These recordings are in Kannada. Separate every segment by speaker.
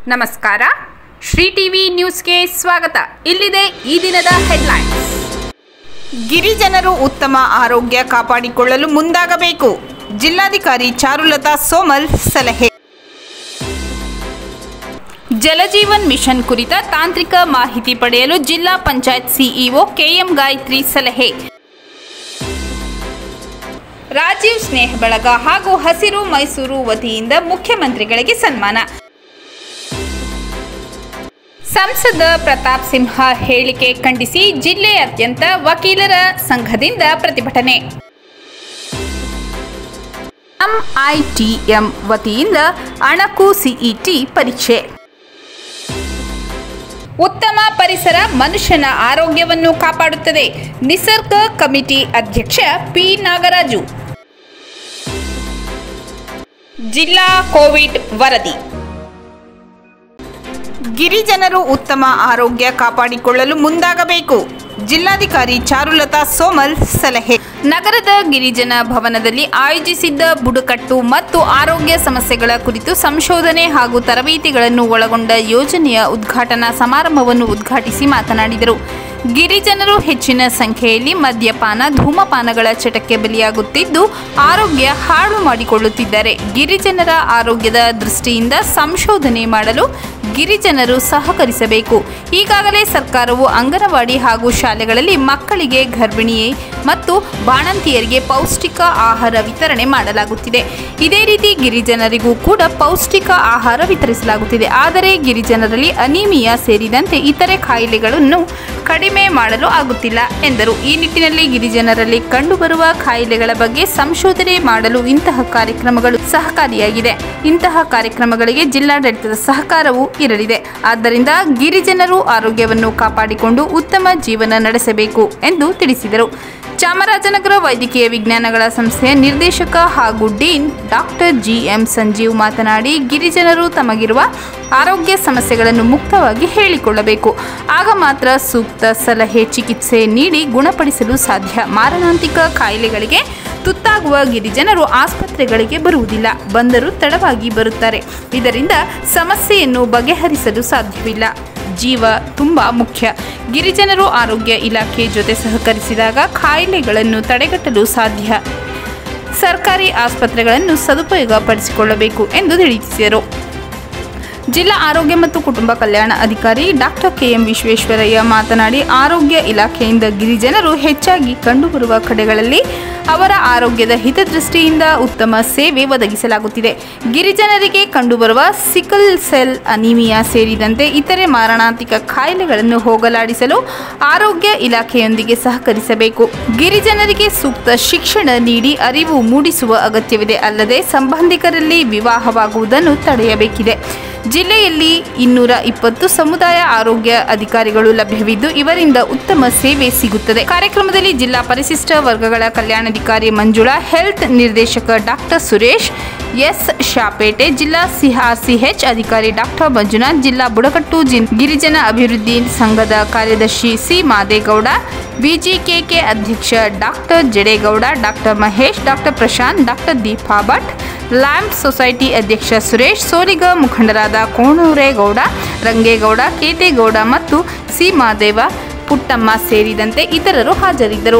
Speaker 1: ನಮಸ್ಕಾರ ಶ್ರೀ ಟಿವಿ ನ್ಯೂಸ್ಗೆ ಸ್ವಾಗತ ಇಲ್ಲಿದೆ ಈ ದಿನದ ಹೆಡ್ಲೈನ್ಸ್
Speaker 2: ಗಿರಿಜನರು ಉತ್ತಮ ಆರೋಗ್ಯ ಕಾಪಾಡಿಕೊಳ್ಳಲು ಮುಂದಾಗಬೇಕು ಜಿಲ್ಲಾಧಿಕಾರಿ ಚಾರುಲತಾ ಸೋಮಲ್ ಸಲಹೆ
Speaker 1: ಜಲಜೀವನ್ ಮಿಷನ್ ಕುರಿತ ತಾಂತ್ರಿಕ ಮಾಹಿತಿ ಪಡೆಯಲು ಜಿಲ್ಲಾ ಪಂಚಾಯತ್ ಸಿಇಒ ಕೆಎಂ ಗಾಯತ್ರಿ ಸಲಹೆ ರಾಜೀವ್ ಸ್ನೇಹ ಬಳಗ ಹಾಗೂ ಹಸಿರು ಮೈಸೂರು ವತಿಯಿಂದ ಮುಖ್ಯಮಂತ್ರಿಗಳಿಗೆ ಸನ್ಮಾನ ಸಂಸದ ಪ್ರತಾಪ್ ಸಿಂಹ ಹೇಳಿಕೆ ಖಂಡಿಸಿ ಜಿಲ್ಲೆಯಾದ್ಯಂತ ವಕೀಲರ ಸಂಘದಿಂದ ಪ್ರತಿಭಟನೆ ಎಂಐಟಿಎಂ ವತಿಯಿಂದ ಅಣಕು ಸಿಇಟಿ ಪರೀಕ್ಷೆ ಉತ್ತಮ ಪರಿಸರ ಮನುಷ್ಯನ ಆರೋಗ್ಯವನ್ನು ಕಾಪಾಡುತ್ತದೆ ನಿಸರ್ಗ ಕಮಿಟಿ ಅಧ್ಯಕ್ಷ ಪಿ ನಾಗರಾಜು ಜಿಲ್ಲಾ ಕೋವಿಡ್ ವರದಿ
Speaker 2: ಗಿರಿಜನರು ಉತ್ತಮ ಆರೋಗ್ಯ ಕಾಪಾಡಿಕೊಳ್ಳಲು ಮುಂದಾಗಬೇಕು ಜಿಲ್ಲಾಧಿಕಾರಿ ಚಾರುಲತಾ ಸೋಮಲ್ ಸಲಹೆ
Speaker 1: ನಗರದ ಗಿರಿಜನ ಭವನದಲ್ಲಿ ಆಯೋಜಿಸಿದ್ದ ಬುಡಕಟ್ಟು ಮತ್ತು ಆರೋಗ್ಯ ಸಮಸ್ಯೆಗಳ ಕುರಿತು ಸಂಶೋಧನೆ ಹಾಗೂ ತರಬೇತಿಗಳನ್ನು ಒಳಗೊಂಡ ಯೋಜನೆಯ ಉದ್ಘಾಟನಾ ಸಮಾರಂಭವನ್ನು ಉದ್ಘಾಟಿಸಿ ಮಾತನಾಡಿದರು ಗಿರಿಜನರು ಹೆಚ್ಚಿನ ಸಂಖ್ಯೆಯಲ್ಲಿ ಮದ್ಯಪಾನ ಧೂಮಪಾನಗಳ ಚಟಕ್ಕೆ ಬಲಿಯಾಗುತ್ತಿದ್ದು ಆರೋಗ್ಯ ಹಾಳು ಮಾಡಿಕೊಳ್ಳುತ್ತಿದ್ದಾರೆ ಗಿರಿಜನರ ಆರೋಗ್ಯದ ದೃಷ್ಟಿಯಿಂದ ಸಂಶೋಧನೆ ಮಾಡಲು ಗಿರಿಜನರು ಸಹಕರಿಸಬೇಕು ಈಗಾಗಲೇ ಸರ್ಕಾರವು ಅಂಗನವಾಡಿ ಹಾಗೂ ಶಾಲೆಗಳಲ್ಲಿ ಮಕ್ಕಳಿಗೆ ಗರ್ಭಿಣಿಯೇ ಮತ್ತು ಬಾಣಂತಿಯರಿಗೆ ಪೌಷ್ಟಿಕ ಆಹಾರ ವಿತರಣೆ ಮಾಡಲಾಗುತ್ತಿದೆ ಇದೇ ರೀತಿ ಗಿರಿಜನರಿಗೂ ಕೂಡ ಪೌಷ್ಟಿಕ ಆಹಾರ ವಿತರಿಸಲಾಗುತ್ತಿದೆ ಆದರೆ ಗಿರಿಜನರಲ್ಲಿ ಅನಿಮಿಯಾ ಸೇರಿದಂತೆ ಇತರೆ ಕಾಯಿಲೆಗಳನ್ನು ಕಡಿಮೆ ಮಾಡಲು ಆಗುತ್ತಿಲ್ಲ ಎಂದರು ಈ ನಿಟ್ಟಿನಲ್ಲಿ ಗಿರಿಜನರಲ್ಲಿ ಕಂಡುಬರುವ ಕಾಯಿಲೆಗಳ ಬಗ್ಗೆ ಸಂಶೋಧನೆ ಮಾಡಲು ಇಂತಹ ಕಾರ್ಯಕ್ರಮಗಳು ಸಹಕಾರಿಯಾಗಿದೆ ಇಂತಹ ಕಾರ್ಯಕ್ರಮಗಳಿಗೆ ಜಿಲ್ಲಾಡಳಿತದ ಸಹಕಾರವೂ ಇರಲಿದೆ ಆದ್ದರಿಂದ ಗಿರಿಜನರು ಆರೋಗ್ಯವನ್ನು ಕಾಪಾಡಿಕೊಂಡು ಉತ್ತಮ ಜೀವನ ನಡೆಸಬೇಕು ಎಂದು ತಿಳಿಸಿದರು ಚಾಮರಾಜನಗರ ವೈದ್ಯಕೀಯ ವಿಜ್ಞಾನಗಳ ಸಂಸ್ಥೆಯ ನಿರ್ದೇಶಕ ಹಾಗೂ dean doctor G M Sanjeev ಮಾತನಾಡಿ ಗಿರಿಜನರು ತಮಗಿರುವ ಆರೋಗ್ಯ ಸಮಸ್ಯೆಗಳನ್ನು ಮುಕ್ತವಾಗಿ ಹೇಳಿಕೊಳ್ಳಬೇಕು ಆಗ ಮಾತ್ರ ಸೂಕ್ತ ಸಲಹೆ ಚಿಕಿತ್ಸೆ ನೀಡಿ ಗುಣಪಡಿಸಲು ಸಾಧ್ಯ ಮಾರಣಾಂತಿಕ ಕಾಯಿಲೆಗಳಿಗೆ ತುತ್ತಾಗುವ ಗಿರಿಜನರು ಆಸ್ಪತ್ರೆಗಳಿಗೆ ಬರುವುದಿಲ್ಲ ಬಂದರೂ ತಡವಾಗಿ ಬರುತ್ತಾರೆ ಇದರಿಂದ ಸಮಸ್ಯೆಯನ್ನು ಬಗೆಹರಿಸಲು ಸಾಧ್ಯವಿಲ್ಲ ಜೀವ ತುಂಬ ಮುಖ್ಯ ಗಿರಿಜನರು ಆರೋಗ್ಯ ಇಲಾಖೆ ಜೊತೆ ಸಹಕರಿಸಿದಾಗ ಕಾಯಿಲೆಗಳನ್ನು ತಡೆಗಟ್ಟಲು ಸಾಧ್ಯ ಸರ್ಕಾರಿ ಆಸ್ಪತ್ರೆಗಳನ್ನು ಸದುಪಯೋಗಪಡಿಸಿಕೊಳ್ಳಬೇಕು ಎಂದು ತಿಳಿಸಿದರು ಜಿಲ್ಲಾ ಆರೋಗ್ಯ ಮತ್ತು ಕುಟುಂಬ ಕಲ್ಯಾಣ ಅಧಿಕಾರಿ ಡಾಕ್ಟರ್ ಕೆಎಂ ವಿಶ್ವೇಶ್ವರಯ್ಯ ಮಾತನಾಡಿ ಆರೋಗ್ಯ ಇಲಾಖೆಯಿಂದ ಗಿರಿಜನರು ಹೆಚ್ಚಾಗಿ ಕಂಡುಬರುವ ಕಡೆಗಳಲ್ಲಿ ಅವರ ಆರೋಗ್ಯದ ಹಿತದೃಷ್ಟಿಯಿಂದ ಉತ್ತಮ ಸೇವೆ ಒದಗಿಸಲಾಗುತ್ತಿದೆ ಗಿರಿಜನರಿಗೆ ಕಂಡುಬರುವ ಸಿಕಲ್ ಸೆಲ್ ಅನಿಮಿಯಾ ಸೇರಿದಂತೆ ಇತರೆ ಮಾರಣಾಂತಿಕ ಕಾಯಿಲೆಗಳನ್ನು ಹೋಗಲಾಡಿಸಲು ಆರೋಗ್ಯ ಇಲಾಖೆಯೊಂದಿಗೆ ಸಹಕರಿಸಬೇಕು ಗಿರಿಜನರಿಗೆ ಸೂಕ್ತ ಶಿಕ್ಷಣ ನೀಡಿ ಅರಿವು ಮೂಡಿಸುವ ಅಗತ್ಯವಿದೆ ಅಲ್ಲದೆ ಸಂಬಂಧಿಕರಲ್ಲಿ ವಿವಾಹವಾಗುವುದನ್ನು ತಡೆಯಬೇಕಿದೆ ಜಿಲ್ಲೆಯಲ್ಲಿ ಇನ್ನೂರ ಇಪ್ಪತ್ತು ಸಮುದಾಯ ಆರೋಗ್ಯ ಅಧಿಕಾರಿಗಳು ಲಭ್ಯವಿದ್ದು ಇವರಿಂದ ಉತ್ತಮ ಸೇವೆ ಸಿಗುತ್ತದೆ ಕಾರ್ಯಕ್ರಮದಲ್ಲಿ ಜಿಲ್ಲಾ ಪರಿಶಿಷ್ಟ ವರ್ಗಗಳ ಕಲ್ಯಾಣಾಧಿಕಾರಿ ಮಂಜುಳಾ ಹೆಲ್ತ್ ನಿರ್ದೇಶಕ ಡಾಕ್ಟರ್ ಸುರೇಶ್ ಎಸ್ ಶಾಪೇಟೆ ಜಿಲ್ಲಾ ಸಿಆರ್ಸಿಎಚ್ ಅಧಿಕಾರಿ ಡಾಕ್ಟರ್ ಮಂಜುನಾಥ್ ಜಿಲ್ಲಾ ಬುಡಕಟ್ಟು ಜಿನ್ ಗಿರಿಜನ ಅಭಿವೃದ್ಧಿ ಸಂಘದ ಕಾರ್ಯದರ್ಶಿ ಸಿ ಮಾದೇಗೌಡ ಬಿಜಿಕೆಕೆ ಅಧ್ಯಕ್ಷ doctor Jadegowda doctor Mahesh doctor Prashanth doctor Deepa Bhat lamp society ಅಧ್ಯಕ್ಷ ಸುರೇಶ್ ಸೋಲಿಗ ಮುಖಂಡರಾದ ಕೋಣೂರೇಗೌಡ ರಂಗೇಗೌಡ ಕೇತೇಗೌಡ ಮತ್ತು ಸಿ ಮಾದೇವ ಪುಟ್ಟಮ್ಮ ಸೇರಿದಂತೆ ಇತರರು ಹಾಜರಿದ್ದರು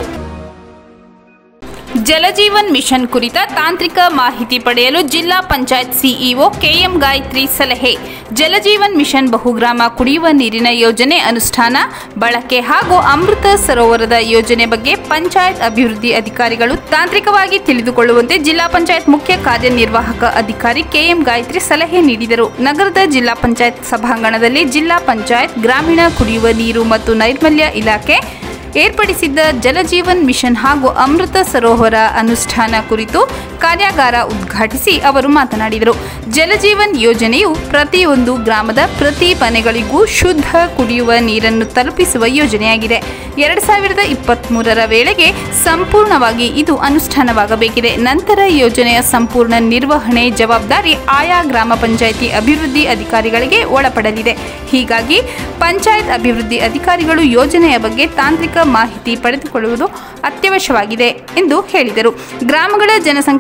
Speaker 1: ಜಲಜೀವನ್ ಮಿಷನ್ ಕುರಿತ ತಾಂತ್ರಿಕ ಮಾಹಿತಿ ಪಡೆಯಲು ಜಿಲ್ಲಾ ಪಂಚಾಯತ್ ಸಿಇಒ ಕೆಎಂ ಗಾಯತ್ರಿ ಸಲಹೆ ಜಲಜೀವನ್ ಮಿಷನ್ ಬಹುಗ್ರಾಮ ಕುಡಿಯುವ ನೀರಿನ ಯೋಜನೆ ಅನುಷ್ಠಾನ ಬಳಕೆ ಹಾಗೂ ಅಮೃತ ಸರೋವರದ ಯೋಜನೆ ಬಗ್ಗೆ ಪಂಚಾಯತ್ ಅಭಿವೃದ್ಧಿ ಅಧಿಕಾರಿಗಳು ತಾಂತ್ರಿಕವಾಗಿ ತಿಳಿದುಕೊಳ್ಳುವಂತೆ ಜಿಲ್ಲಾ ಪಂಚಾಯತ್ ಮುಖ್ಯ ಕಾರ್ಯನಿರ್ವಾಹಕ ಅಧಿಕಾರಿ ಕೆಎಂ ಗಾಯತ್ರಿ ಸಲಹೆ ನೀಡಿದರು ನಗರದ ಜಿಲ್ಲಾ ಪಂಚಾಯತ್ ಸಭಾಂಗಣದಲ್ಲಿ ಜಿಲ್ಲಾ ಪಂಚಾಯತ್ ಗ್ರಾಮೀಣ ಕುಡಿಯುವ ನೀರು ಮತ್ತು ನೈರ್ಮಲ್ಯ ಇಲಾಖೆ ಏರ್ಪಡಿಸಿದ್ದ ಜಲಜೀವನ್ ಮಿಷನ್ ಹಾಗೂ ಅಮೃತ ಸರೋವರ ಅನುಷ್ಠಾನ ಕುರಿತು ಕಾರ್ಯಾಗಾರ ಉದ್ಘಾಟಿಸಿ ಅವರು ಮಾತನಾಡಿದರು ಜಲಜೀವನ್ ಯೋಜನೆಯು ಪ್ರತಿಯೊಂದು ಗ್ರಾಮದ ಪ್ರತಿ ಮನೆಗಳಿಗೂ ಶುದ್ಧ ಕುಡಿಯುವ ನೀರನ್ನು ತಲುಪಿಸುವ ಯೋಜನೆಯಾಗಿದೆ ಎರಡು ಸಾವಿರದ ಇಪ್ಪತ್ತ್ಮೂರರ ವೇಳೆಗೆ ಸಂಪೂರ್ಣವಾಗಿ ಇದು ಅನುಷ್ಠಾನವಾಗಬೇಕಿದೆ ನಂತರ ಯೋಜನೆಯ ಸಂಪೂರ್ಣ ನಿರ್ವಹಣೆ ಜವಾಬ್ದಾರಿ ಆಯಾ ಗ್ರಾಮ ಪಂಚಾಯಿತಿ ಅಭಿವೃದ್ಧಿ ಅಧಿಕಾರಿಗಳಿಗೆ ಒಳಪಡಲಿದೆ ಹೀಗಾಗಿ ಪಂಚಾಯತ್ ಅಭಿವೃದ್ಧಿ ಅಧಿಕಾರಿಗಳು ಯೋಜನೆಯ ಬಗ್ಗೆ ತಾಂತ್ರಿಕ ಮಾಹಿತಿ ಪಡೆದುಕೊಳ್ಳುವುದು ಅತ್ಯವಶ್ಯವಾಗಿದೆ ಎಂದು ಹೇಳಿದರು ಗ್ರಾಮಗಳ ಜನಸಂಖ್ಯೆ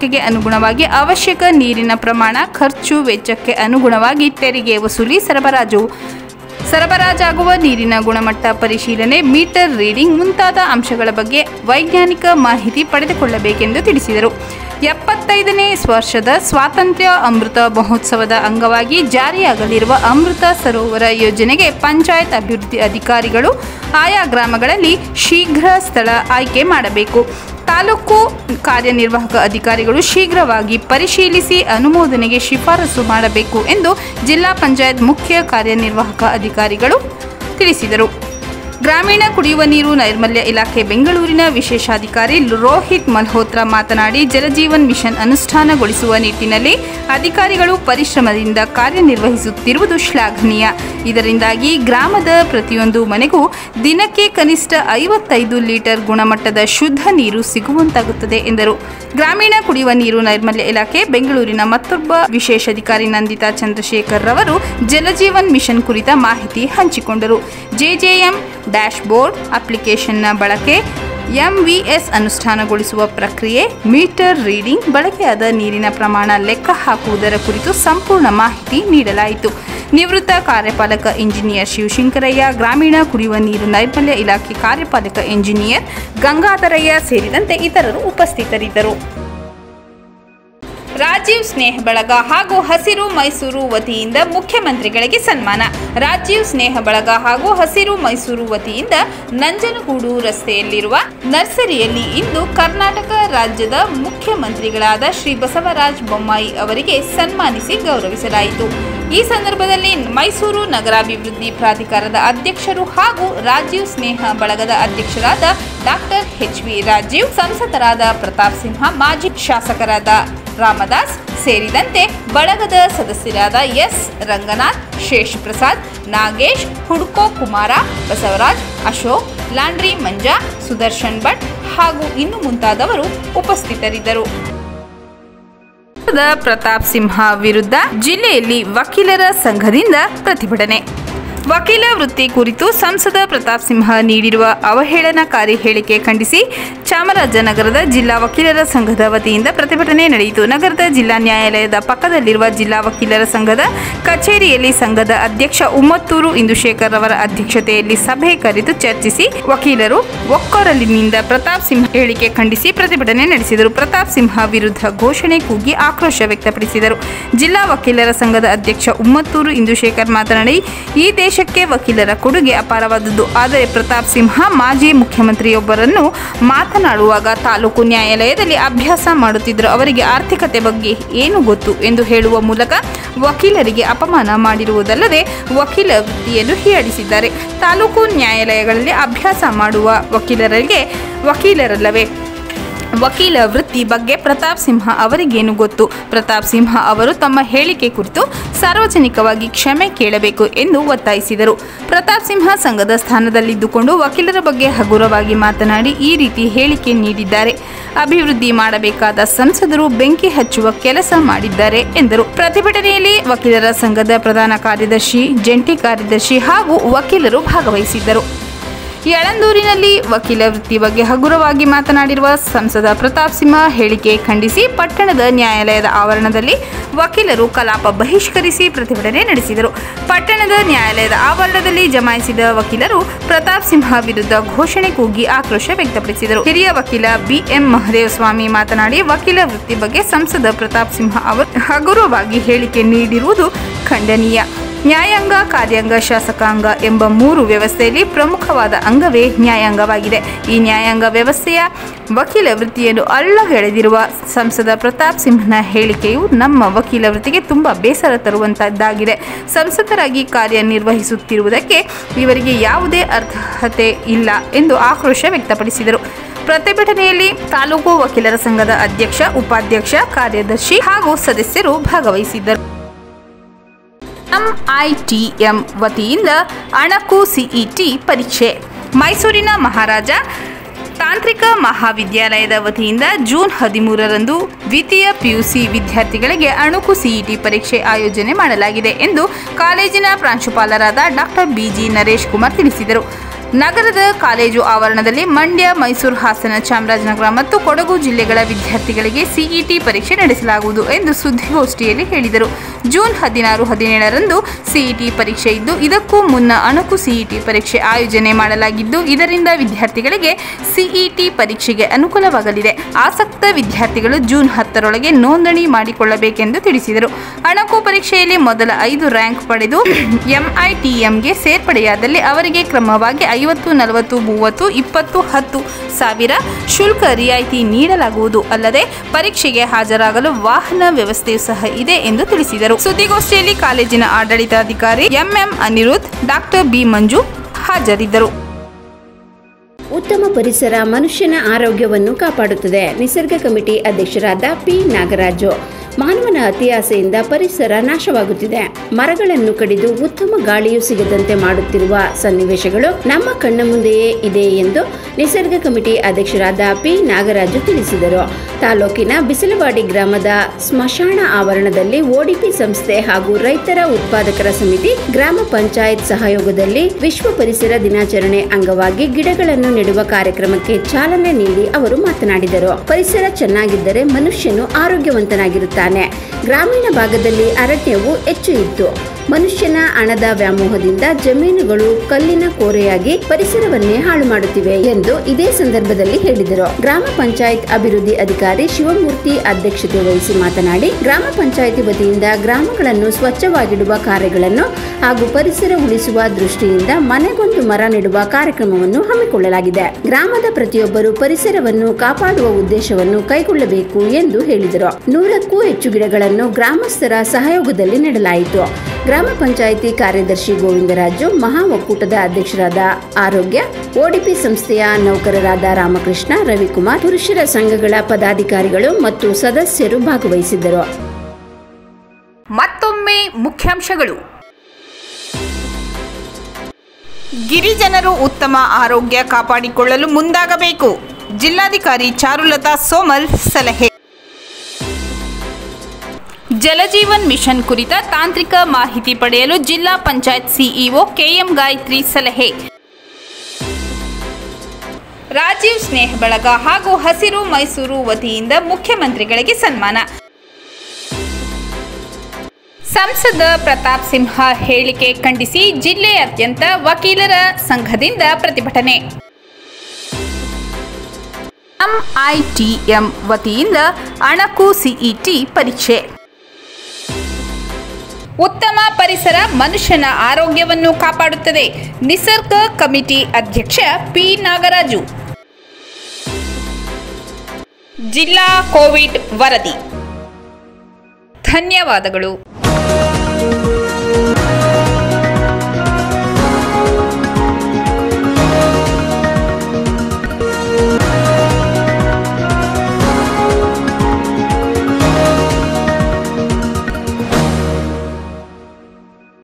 Speaker 1: ಸಂಖ್ಯೆಗೆ ಅನುಗುಣವಾಗಿ ಅವಶ್ಯಕ ನೀರಿನ ಪ್ರಮಾಣ ಖರ್ಚು ವೆಚ್ಚಕ್ಕೆ ಅನುಗುಣವಾಗಿ ತೆರಿಗೆ ವಸೂಲಿ ಸರಬರಾಜು ಸರಬರಾಜಾಗುವ ನೀರಿನ ಗುಣಮಟ್ಟ ಪರಿಶೀಲನೆ ಮೀಟರ್ ರೀಡಿಂಗ್ ಮುಂತಾದ ಅಂಶಗಳ ಬಗ್ಗೆ ವೈಜ್ಞಾನಿಕ ಮಾಹಿತಿ ಪಡೆದುಕೊಳ್ಳಬೇಕೆಂದು ತಿಳಿಸಿದರು ಎಪ್ಪತ್ತೈದನೇ ವರ್ಷದ ಸ್ವಾತಂತ್ರ್ಯ ಅಮೃತ ಮಹೋತ್ಸವದ ಅಂಗವಾಗಿ ಜಾರಿಯಾಗಲಿರುವ ಅಮೃತ ಸರೋವರ ಯೋಜನೆಗೆ ಪಂಚಾಯತ್ ಅಭಿವೃದ್ಧಿ ಅಧಿಕಾರಿಗಳು ಆಯಾ ಗ್ರಾಮಗಳಲ್ಲಿ ಶೀಘ್ರ ಸ್ಥಳ ಆಯ್ಕೆ ಮಾಡಬೇಕು ತಾಲೂಕು ಕಾರ್ಯನಿರ್ವಾಹಕ ಅಧಿಕಾರಿಗಳು ಶೀಘ್ರವಾಗಿ ಪರಿಶೀಲಿಸಿ ಅನುಮೋದನೆಗೆ ಶಿಫಾರಸು ಮಾಡಬೇಕು ಎಂದು ಜಿಲ್ಲಾ ಪಂಚಾಯತ್ ಮುಖ್ಯ ಕಾರ್ಯನಿರ್ವಾಹಕ ಅಧಿಕಾರಿಗಳು ತಿಳಿಸಿದರು ಗ್ರಾಮೀಣ ಕುಡಿಯುವ ನೀರು ನೈರ್ಮಲ್ಯ ಇಲಾಖೆ ಬೆಂಗಳೂರಿನ ವಿಶೇಷಾಧಿಕಾರಿ ರೋಹಿತ್ ಮಲ್ಹೋತ್ರಾ ಮಾತನಾಡಿ ಜಲಜೀವನ್ ಮಿಷನ್ ಅನುಷ್ಠಾನಗೊಳಿಸುವ ನಿಟ್ಟಿನಲ್ಲಿ ಅಧಿಕಾರಿಗಳು ಪರಿಶ್ರಮದಿಂದ ಕಾರ್ಯನಿರ್ವಹಿಸುತ್ತಿರುವುದು ಶ್ಲಾಘನೀಯ ಇದರಿಂದಾಗಿ ಗ್ರಾಮದ ಪ್ರತಿಯೊಂದು ಮನೆಗೂ ದಿನಕ್ಕೆ ಕನಿಷ್ಠ ಐವತ್ತೈದು ಲೀಟರ್ ಗುಣಮಟ್ಟದ ಶುದ್ಧ ನೀರು ಸಿಗುವಂತಾಗುತ್ತದೆ ಎಂದರು ಗ್ರಾಮೀಣ ಕುಡಿಯುವ ನೀರು ನೈರ್ಮಲ್ಯ ಇಲಾಖೆ ಬೆಂಗಳೂರಿನ ಮತ್ತೊಬ್ಬ ವಿಶೇಷಾಧಿಕಾರಿ ನಂದಿತಾ ಚಂದ್ರಶೇಖರ್ ರವರು ಜಲಜೀವನ್ ಮಿಷನ್ ಕುರಿತ ಮಾಹಿತಿ ಹಂಚಿಕೊಂಡರು ಜೆಜೆಎಂ ಡ್ಯಾಶ್ ಬೋರ್ಡ್ ಅಪ್ಲಿಕೇಶನ್ನ ಬಳಕೆ ಎಂವಿಎಸ್ ಅನುಷ್ಠಾನಗೊಳಿಸುವ ಪ್ರಕ್ರಿಯೆ ಮೀಟರ್ ರೀಡಿಂಗ್ ಬಳಕೆಯಾದ ನೀರಿನ ಪ್ರಮಾಣ ಲೆಕ್ಕ ಹಾಕುವುದರ ಕುರಿತು ಸಂಪೂರ್ಣ ಮಾಹಿತಿ ನೀಡಲಾಯಿತು ನಿವೃತ್ತ ಕಾರ್ಯಪಾಲಕ ಇಂಜಿನಿಯರ್ ಶಿವಶಂಕರಯ್ಯ ಗ್ರಾಮೀಣ ಕುಡಿಯುವ ನೀರು ನೈರ್ಮಲ್ಯ ಇಲಾಖೆ ಕಾರ್ಯಪಾಲಕ ಇಂಜಿನಿಯರ್ ಗಂಗಾಧರಯ್ಯ ಸೇರಿದಂತೆ ಇತರರು ಉಪಸ್ಥಿತರಿದ್ದರು ರಾಜೀವ್ ಸ್ನೇಹ ಬಳಗ ಹಾಗೂ ಹಸಿರು ಮೈಸೂರು ವತಿಯಿಂದ ಮುಖ್ಯಮಂತ್ರಿಗಳಿಗೆ ಸನ್ಮಾನ ರಾಜೀವ್ ಸ್ನೇಹ ಬಳಗ ಹಾಗೂ ಹಸಿರು ಮೈಸೂರು ವತಿಯಿಂದ ನಂಜನಗೂಡು ರಸ್ತೆಯಲ್ಲಿರುವ ನರ್ಸರಿಯಲ್ಲಿ ಇಂದು ಕರ್ನಾಟಕ ರಾಜ್ಯದ ಮುಖ್ಯಮಂತ್ರಿಗಳಾದ ಶ್ರೀ ಬಸವರಾಜ ಬೊಮ್ಮಾಯಿ ಅವರಿಗೆ ಸನ್ಮಾನಿಸಿ ಗೌರವಿಸಲಾಯಿತು ಈ ಸಂದರ್ಭದಲ್ಲಿ ಮೈಸೂರು ನಗರಾಭಿವೃದ್ಧಿ ಪ್ರಾಧಿಕಾರದ ಅಧ್ಯಕ್ಷರು ಹಾಗೂ ರಾಜೀವ್ ಸ್ನೇಹ ಬಳಗದ ಅಧ್ಯಕ್ಷರಾದ ಡಾಕ್ಟರ್ ಎಚ್ ವಿ ರಾಜೀವ್ ಸಂಸದರಾದ ಪ್ರತಾಪ್ ಸಿಂಹ ಮಾಜಿ ಶಾಸಕರಾದ ರಾಮದಾಸ್ ಸೇರಿದಂತೆ ಬಳಗದ ಸದಸ್ಯರಾದ ಎಸ್ ರಂಗನಾಥ್ ಶೇಷ್ ಪ್ರಸಾದ್ ನಾಗೇಶ್ ಹುಡ್ಕೋ ಕುಮಾರ ಬಸವರಾಜ್ ಅಶೋಕ್ ಲಾಂಡ್ರಿ ಮಂಜಾ ಸುದರ್ಶನ್ ಭಟ್ ಹಾಗೂ ಇನ್ನು ಮುಂತಾದವರು ಉಪಸ್ಥಿತರಿದ್ದರು ಪ್ರತಾಪ್ ಸಿಂಹ ವಿರುದ್ಧ ಜಿಲ್ಲೆಯಲ್ಲಿ ವಕೀಲರ ಸಂಘದಿಂದ ಪ್ರತಿಭಟನೆ ವಕೀಲ ವೃತ್ತಿ ಕುರಿತು ಸಂಸದ ಪ್ರತಾಪ್ ಸಿಂಹ ನೀಡಿರುವ ಅವಹೇಳನಕಾರಿ ಹೇಳಿಕೆ ಖಂಡಿಸಿ ಚಾಮರಾಜನಗರದ ಜಿಲ್ಲಾ ವಕೀಲರ ಸಂಘದ ವತಿಯಿಂದ ಪ್ರತಿಭಟನೆ ನಡೆಯಿತು ನಗರದ ಜಿಲ್ಲಾ ನ್ಯಾಯಾಲಯದ ಪಕ್ಕದಲ್ಲಿರುವ ಜಿಲ್ಲಾ ವಕೀಲರ ಸಂಘದ ಕಚೇರಿಯಲ್ಲಿ ಸಂಘದ ಅಧ್ಯಕ್ಷ ಉಮ್ಮತ್ತೂರು ಇಂದುಶೇಖರ್ ಅವರ ಅಧ್ಯಕ್ಷತೆಯಲ್ಲಿ ಸಭೆ ಕರೆದು ಚರ್ಚಿಸಿ ವಕೀಲರು ಒಕ್ಕೊರಲಿನಿಂದ ಪ್ರತಾಪ್ ಸಿಂಹ ಹೇಳಿಕೆ ಖಂಡಿಸಿ ಪ್ರತಿಭಟನೆ ನಡೆಸಿದರು ಪ್ರತಾಪ್ ಸಿಂಹ ವಿರುದ್ಧ ಘೋಷಣೆ ಕೂಗಿ ಆಕ್ರೋಶ ವ್ಯಕ್ತಪಡಿಸಿದರು ಜಿಲ್ಲಾ ವಕೀಲರ ಸಂಘದ ಅಧ್ಯಕ್ಷ ಉಮ್ಮತ್ತೂರು ಇಂದುಶೇಖರ್ ಮಾತನಾಡಿ ಈ ದೇಶಕ್ಕೆ ವಕೀಲರ ಕೊಡುಗೆ ಅಪಾರವಾದದ್ದು ಆದರೆ ಪ್ರತಾಪ್ ಸಿಂಹ ಮಾಜಿ ಮುಖ್ಯಮಂತ್ರಿಯೊಬ್ಬರನ್ನು ಮಾತನಾಡುವಾಗ ತಾಲೂಕು ನ್ಯಾಯಾಲಯದಲ್ಲಿ ಅಭ್ಯಾಸ ಮಾಡುತ್ತಿದ್ದರು ಅವರಿಗೆ ಆರ್ಥಿಕತೆ ಬಗ್ಗೆ ಏನು ಗೊತ್ತು ಎಂದು ಹೇಳುವ ಮೂಲಕ ವಕೀಲರಿಗೆ ಅಪಮಾನ ಮಾಡಿರುವುದಲ್ಲದೆ ವಕೀಲ ವೃತ್ತಿಯನ್ನು ಹೀಯಾಳಿಸಿದ್ದಾರೆ ತಾಲೂಕು ನ್ಯಾಯಾಲಯಗಳಲ್ಲಿ ಅಭ್ಯಾಸ ಮಾಡುವ ವಕೀಲರಿಗೆ ವಕೀಲರಲ್ಲವೇ ವಕೀಲ ವೃತ್ತಿ ಬಗ್ಗೆ ಪ್ರತಾಪ್ ಸಿಂಹ ಅವರಿಗೇನು ಗೊತ್ತು ಪ್ರತಾಪ್ ಸಿಂಹ ಅವರು ತಮ್ಮ ಹೇಳಿಕೆ ಕುರಿತು ಸಾರ್ವಜನಿಕವಾಗಿ ಕ್ಷಮೆ ಕೇಳಬೇಕು ಎಂದು ಒತ್ತಾಯಿಸಿದರು ಪ್ರತಾಪ್ ಸಿಂಹ ಸಂಘದ ಸ್ಥಾನದಲ್ಲಿದ್ದುಕೊಂಡು ವಕೀಲರ ಬಗ್ಗೆ ಹಗುರವಾಗಿ ಮಾತನಾಡಿ ಈ ರೀತಿ ಹೇಳಿಕೆ ನೀಡಿದ್ದಾರೆ ಅಭಿವೃದ್ಧಿ ಮಾಡಬೇಕಾದ ಸಂಸದರು ಬೆಂಕಿ ಹಚ್ಚುವ ಕೆಲಸ ಮಾಡಿದ್ದಾರೆ ಎಂದರು ಪ್ರತಿಭಟನೆಯಲ್ಲಿ ವಕೀಲರ ಸಂಘದ ಪ್ರಧಾನ ಕಾರ್ಯದರ್ಶಿ ಜಂಟಿ ಕಾರ್ಯದರ್ಶಿ ಹಾಗೂ ವಕೀಲರು ಭಾಗವಹಿಸಿದ್ದರು ಯಳಂದೂರಿನಲ್ಲಿ ವಕೀಲ ವೃತ್ತಿ ಬಗ್ಗೆ ಹಗುರವಾಗಿ ಮಾತನಾಡಿರುವ ಸಂಸದ ಪ್ರತಾಪ್ ಸಿಂಹ ಹೇಳಿಕೆ ಖಂಡಿಸಿ ಪಟ್ಟಣದ ನ್ಯಾಯಾಲಯದ ಆವರಣದಲ್ಲಿ ವಕೀಲರು ಕಲಾಪ ಬಹಿಷ್ಕರಿಸಿ ಪ್ರತಿಭಟನೆ ನಡೆಸಿದರು ಪಟ್ಟಣದ ನ್ಯಾಯಾಲಯದ ಆವರಣದಲ್ಲಿ ಜಮಾಯಿಸಿದ ವಕೀಲರು ಪ್ರತಾಪ್ ಸಿಂಹ ವಿರುದ್ಧ ಘೋಷಣೆ ಕೂಗಿ ಆಕ್ರೋಶ ವ್ಯಕ್ತಪಡಿಸಿದರು ಹಿರಿಯ ವಕೀಲ ಬಿಎಂ ಮಹದೇವಸ್ವಾಮಿ ಮಾತನಾಡಿ ವಕೀಲ ವೃತ್ತಿ ಬಗ್ಗೆ ಸಂಸದ ಪ್ರತಾಪ್ ಸಿಂಹ ಅವರು ಹಗುರವಾಗಿ ಹೇಳಿಕೆ ನೀಡಿರುವುದು ಖಂಡನೀಯ ನ್ಯಾಯಾಂಗ ಕಾರ್ಯಾಂಗ ಶಾಸಕಾಂಗ ಎಂಬ ಮೂರು ವ್ಯವಸ್ಥೆಯಲ್ಲಿ ಪ್ರಮುಖವಾದ ಅಂಗವೇ ನ್ಯಾಯಾಂಗವಾಗಿದೆ ಈ ನ್ಯಾಯಾಂಗ ವ್ಯವಸ್ಥೆಯ ವಕೀಲ ವೃತ್ತಿಯನ್ನು ಅಲ್ಲಗೆಳೆದಿರುವ ಸಂಸದ ಪ್ರತಾಪ್ ಸಿಂಹನ ಹೇಳಿಕೆಯು ನಮ್ಮ ವಕೀಲ ವೃತ್ತಿಗೆ ತುಂಬ ಬೇಸರ ತರುವಂತದ್ದಾಗಿದೆ ಸಂಸದರಾಗಿ ಕಾರ್ಯನಿರ್ವಹಿಸುತ್ತಿರುವುದಕ್ಕೆ ಇವರಿಗೆ ಯಾವುದೇ ಅರ್ಹತೆ ಇಲ್ಲ ಎಂದು ಆಕ್ರೋಶ ವ್ಯಕ್ತಪಡಿಸಿದರು ಪ್ರತಿಭಟನೆಯಲ್ಲಿ ತಾಲೂಕು ವಕೀಲರ ಸಂಘದ ಅಧ್ಯಕ್ಷ ಉಪಾಧ್ಯಕ್ಷ ಕಾರ್ಯದರ್ಶಿ ಹಾಗೂ ಸದಸ್ಯರು ಭಾಗವಹಿಸಿದ್ದರು ಎಂಐಟಿಎಂ ವತಿಯಿಂದ ಅಣಕು ಸಿಇಟಿ ಪರೀಕ್ಷೆ ಮೈಸೂರಿನ ಮಹಾರಾಜ ತಾಂತ್ರಿಕ ಮಹಾವಿದ್ಯಾಲಯದ ವತಿಯಿಂದ ಜೂನ್ ಹದಿಮೂರರಂದು ದ್ವಿತೀಯ ಪಿಯುಸಿ ವಿದ್ಯಾರ್ಥಿಗಳಿಗೆ ಅಣುಕು ಸಿಇಟಿ ಪರೀಕ್ಷೆ ಆಯೋಜನೆ ಮಾಡಲಾಗಿದೆ ಎಂದು ಕಾಲೇಜಿನ ಪ್ರಾಂಶುಪಾಲರಾದ ಡಾಕ್ಟರ್ ಬಿಜಿ ನರೇಶ್ ಕುಮಾರ್ ತಿಳಿಸಿದರು ನಗರದ ಕಾಲೇಜು ಆವರಣದಲ್ಲಿ ಮಂಡ್ಯ ಮೈಸೂರು ಹಾಸನ ಚಾಮರಾಜನಗರ ಮತ್ತು ಕೊಡಗು ಜಿಲ್ಲೆಗಳ ವಿದ್ಯಾರ್ಥಿಗಳಿಗೆ ಸಿಇಟಿ ಪರೀಕ್ಷೆ ನಡೆಸಲಾಗುವುದು ಎಂದು ಸುದ್ದಿಗೋಷ್ಠಿಯಲ್ಲಿ ಹೇಳಿದರು ಜೂನ್ ಹದಿನಾರು ಹದಿನೇಳರಂದು ಸಿಇಟಿ ಪರೀಕ್ಷೆ ಇದ್ದು ಇದಕ್ಕೂ ಮುನ್ನ ಅಣಕು ಸಿಇಟಿ ಪರೀಕ್ಷೆ ಆಯೋಜನೆ ಮಾಡಲಾಗಿದ್ದು ಇದರಿಂದ ವಿದ್ಯಾರ್ಥಿಗಳಿಗೆ ಸಿಇಟಿ ಪರೀಕ್ಷೆಗೆ ಅನುಕೂಲವಾಗಲಿದೆ ಆಸಕ್ತ ವಿದ್ಯಾರ್ಥಿಗಳು ಜೂನ್ ಹತ್ತರೊಳಗೆ ನೋಂದಣಿ ಮಾಡಿಕೊಳ್ಳಬೇಕೆಂದು ತಿಳಿಸಿದರು ಅಣಕು ಪರೀಕ್ಷೆಯಲ್ಲಿ ಮೊದಲ ಐದು ರ್ಯಾಂಕ್ ಪಡೆದು ಎಂಐಟಿಎಂಗೆ ಸೇರ್ಪಡೆಯಾದಲ್ಲಿ ಅವರಿಗೆ ಕ್ರಮವಾಗಿ ಐವತ್ತು ನಲವತ್ತು ಮೂವತ್ತು ಇಪ್ಪತ್ತು ಹತ್ತು ಸಾವಿರ ಶುಲ್ಕ ರಿಯಾಯಿತಿ ನೀಡಲಾಗುವುದು ಅಲ್ಲದೆ ಪರೀಕ್ಷೆಗೆ ಹಾಜರಾಗಲು ವಾಹನ ವ್ಯವಸ್ಥೆಯೂ ಸಹ ಇದೆ ಎಂದು ತಿಳಿಸಿದರು ಸುದ್ದಿಗೋಷ್ಠಿಯಲ್ಲಿ ಕಾಲೇಜಿನ ಆಡಳಿತಾಧಿಕಾರಿ MM Aniruddh doctor B Manju ಹಾಜರಿದ್ದರು
Speaker 3: ಉತ್ತಮ ಪರಿಸರ ಮನುಷ್ಯನ ಆರೋಗ್ಯವನ್ನು ಕಾಪಾಡುತ್ತದೆ ನಿಸರ್ಗ ಕಮಿಟಿ ಅಧ್ಯಕ್ಷರಾದ ಪಿ ನಾಗರಾಜು ಮಾನವನ ಅತಿಯಾಸೆಯಿಂದ ಪರಿಸರ ನಾಶವಾಗುತ್ತಿದೆ ಮರಗಳನ್ನು ಕಡಿದು ಉತ್ತಮ ಗಾಳಿಯು ಸಿಗದಂತೆ ಮಾಡುತ್ತಿರುವ ಸನ್ನಿವೇಶಗಳು ನಮ್ಮ ಕಣ್ಣ ಮುಂದೆಯೇ ಇದೆ ಎಂದು ನಿಸರ್ಗ ಕಮಿಟಿ ಅಧ್ಯಕ್ಷರಾದ ಪಿ ನಾಗರಾಜು ತಿಳಿಸಿದರು ತಾಲೂಕಿನ ಬಿಸಿಲವಾಡಿ ಗ್ರಾಮದ ಸ್ಮಶಾನ ಆವರಣದಲ್ಲಿ ಓಡಿಪಿ ಸಂಸ್ಥೆ ಹಾಗೂ ರೈತರ ಉತ್ಪಾದಕರ ಸಮಿತಿ ಗ್ರಾಮ ಪಂಚಾಯತ್ ಸಹಯೋಗದಲ್ಲಿ ವಿಶ್ವ ಪರಿಸರ ದಿನಾಚರಣೆ ಅಂಗವಾಗಿ ಗಿಡಗಳನ್ನು ನೆಡುವ ಕಾರ್ಯಕ್ರಮಕ್ಕೆ ಚಾಲನೆ ನೀಡಿ ಅವರು ಮಾತನಾಡಿದರು ಪರಿಸರ ಚೆನ್ನಾಗಿದ್ದರೆ ಮನುಷ್ಯನು ಆರೋಗ್ಯವಂತನಾಗಿರುತ್ತಾನೆ ಗ್ರಾಮೀಣ ಭಾಗದಲ್ಲಿ ಅರಣ್ಯವು ಹೆಚ್ಚು ಇತ್ತು ಮನುಷ್ಯನ ಹಣದ ವ್ಯಾಮೋಹದಿಂದ ಜಮೀನುಗಳು ಕಲ್ಲಿನ ಕೋರೆಯಾಗಿ ಪರಿಸರವನ್ನೇ ಹಾಳು ಮಾಡುತ್ತಿವೆ ಎಂದು ಇದೇ ಸಂದರ್ಭದಲ್ಲಿ ಹೇಳಿದರು ಗ್ರಾಮ ಪಂಚಾಯತ್ ಅಭಿವೃದ್ಧಿ ಅಧಿಕಾರಿ ಶಿವಮೂರ್ತಿ ಅಧ್ಯಕ್ಷತೆ ವಹಿಸಿ ಮಾತನಾಡಿ ಗ್ರಾಮ ಪಂಚಾಯಿತಿ ವತಿಯಿಂದ ಗ್ರಾಮಗಳನ್ನು ಸ್ವಚ್ಛವಾಗಿಡುವ ಕಾರ್ಯಗಳನ್ನು ಹಾಗೂ ಪರಿಸರ ಉಳಿಸುವ ದೃಷ್ಟಿಯಿಂದ ಮನೆಗೊಂದು ಮರ ನೆಡುವ ಕಾರ್ಯಕ್ರಮವನ್ನು ಹಮ್ಮಿಕೊಳ್ಳಲಾಗಿದೆ ಗ್ರಾಮದ ಪ್ರತಿಯೊಬ್ಬರು ಪರಿಸರವನ್ನು ಕಾಪಾಡುವ ಉದ್ದೇಶವನ್ನು ಕೈಗೊಳ್ಳಬೇಕು ಎಂದು ಹೇಳಿದರು ನೂರಕ್ಕೂ ಹೆಚ್ಚು ಗಿಡಗಳನ್ನು ಗ್ರಾಮಸ್ಥರ ಸಹಯೋಗದಲ್ಲಿ ನೆಡಲಾಯಿತು ಗ್ರಾಮ ಪಂಚಾಯಿತಿ ಕಾರ್ಯದರ್ಶಿ ಗೋವಿಂದರಾಜು ಮಹಾ ಒಕ್ಕೂಟದ ಅಧ್ಯಕ್ಷರಾದ ಆರೋಗ್ಯ ಓಡಿಪಿ ಸಂಸ್ಥೆಯ ನೌಕರರಾದ ರಾಮಕೃಷ್ಣ ರವಿಕುಮಾರ್ ಪುರುಷರ ಸಂಘಗಳ ಪದಾಧಿಕಾರಿಗಳು ಮತ್ತು ಸದಸ್ಯರು ಭಾಗವಹಿಸಿದ್ದರು
Speaker 1: ಮತ್ತೊಮ್ಮೆ ಮುಖ್ಯಾಂಶಗಳು
Speaker 2: ಗಿರಿಜನರು ಉತ್ತಮ ಆರೋಗ್ಯ ಕಾಪಾಡಿಕೊಳ್ಳಲು ಮುಂದಾಗಬೇಕು ಜಿಲ್ಲಾಧಿಕಾರಿ ಚಾರುಲತಾ ಸೋಮಲ್ ಸಲಹೆ
Speaker 1: ಜಲಜೀವನ್ ಮಿಷನ್ ಕುರಿತ ತಾಂತ್ರಿಕ ಮಾಹಿತಿ ಪಡೆಯಲು ಜಿಲ್ಲಾ ಪಂಚಾಯತ್ ಸಿಇಒ ಕೆಎಂ ಗಾಯತ್ರಿ ಸಲಹೆ ರಾಜೀವ್ ಸ್ನೇಹ ಬಳಗ ಹಾಗೂ ಹಸಿರು ಮೈಸೂರು ವತಿಯಿಂದ ಮುಖ್ಯಮಂತ್ರಿಗಳಿಗೆ ಸನ್ಮಾನ ಸಂಸದ ಪ್ರತಾಪ್ ಸಿಂಹ ಹೇಳಿಕೆ ಖಂಡಿಸಿ ಜಿಲ್ಲೆಯಾದ್ಯಂತ ವಕೀಲರ ಸಂಘದಿಂದ ಪ್ರತಿಭಟನೆ ಎಂಐಟಿಎಂ ವತಿಯಿಂದ ಅಣಕು ಸಿಇಟಿ ಪರೀಕ್ಷೆ ಉತ್ತಮ ಪರಿಸರ ಮನುಷ್ಯನ ಆರೋಗ್ಯವನ್ನು ಕಾಪಾಡುತ್ತದೆ ನಿಸರ್ಗ ಕಮಿಟಿ ಅಧ್ಯಕ್ಷ ಪಿ ನಾಗರಾಜು ಜಿಲ್ಲಾ ಕೋವಿಡ್ ವರದಿ ಧನ್ಯವಾದಗಳು